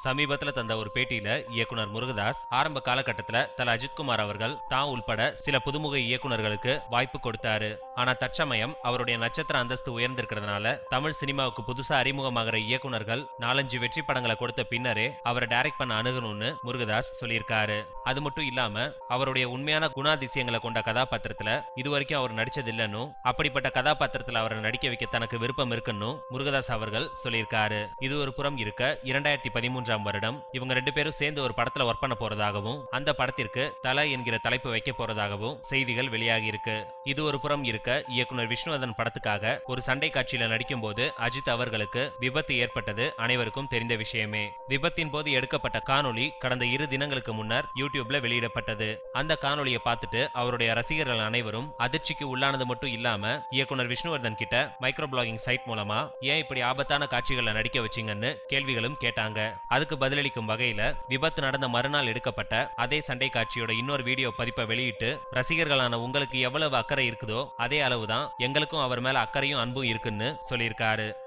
சமீபத்துல தந்த ஒரு பேட்டியில இயக்குனர் முருகதாஸ் ஆரம்ப காலகட்டத்துல தல அஜித்குமார் அவர்கள் தான் உள்பட சில புதுமுக இயக்குனர்களுக்கு வாய்ப்பு கொடுத்தாரு ஆனா தற்சமயம் அவருடைய நட்சத்திர அந்தஸ்து உயர்ந்திருக்கிறதுனால தமிழ் சினிமாவுக்கு புதுசா அறிமுகமாகிற இயக்குனர்கள் நாலஞ்சு வெற்றி படங்களை கொடுத்த பின்னரே அவரை டைரக்ட் பண்ண அணுகணும்னு முருகதாஸ் சொல்லியிருக்காரு அது மட்டும் இல்லாம அவருடைய உண்மையான குணாதிசயங்களை கொண்ட கதாபாத்திரத்துல இதுவரைக்கும் அவர் நடிச்சதில்லைன்னு அப்படிப்பட்ட கதாபாத்திரத்துல அவரை நடிக்க வைக்க தனக்கு விருப்பம் இருக்குன்னு முருகதாஸ் அவர்கள் சொல்லியிருக்காரு இது ஒரு புறம் இருக்க இரண்டாயிரத்தி பதிமூன்றாம் வருடம் இவங்க ரெண்டு பேரும் சேர்ந்து ஒரு படத்துல ஒர்க் பண்ண போறதாகவும் அந்த படத்திற்கு தலை என்கிற தலைப்பு வைக்க போறதாகவும் செய்திகள் வெளியாகி இருக்கு இது ஒரு புறம் இருக்க இயக்குனர் விஷ்ணுவர்தன் படத்துக்காக ஒரு சண்டை காட்சியில நடிக்கும் போது அஜித் அவர்களுக்கு விபத்து ஏற்பட்டது அனைவருக்கும் தெரிந்த விஷயமே விபத்தின் போது எடுக்கப்பட்ட காணொளி கடந்த இரு தினங்களுக்கு முன்னர் யூடியூப்ல வெளியிடப்பட்டது அந்த காணொளியை பார்த்துட்டு அவருடைய ரசிகர்கள் அனைவரும் அதிர்ச்சிக்கு உள்ளானது மட்டும் இல்லாம இயக்குனர் விஷ்ணுவர்தன் கிட்ட மைக்ரோ பிளாகிங் சைட் மூலமா ஏன் இப்படி ஆபத்தான காட்சிகளை நடிக்க வச்சீங்கன்னு கேள்விகளும் கேட்டாங்க அதுக்கு பதிலளிக்கும் வகையில விபத்து நடந்த மறுநாள் எடுக்கப்பட்ட அதே சண்டை காட்சியோட இன்னொரு வீடியோ பதிப்பை வெளியிட்டு ரசிகர்களான உங்களுக்கு எவ்வளவு அக்கறை இருக்குதோ அதே அளவுதான் எங்களுக்கும் அவர் மேல அக்கறையும் அன்பும் இருக்குன்னு சொல்லியிருக்காரு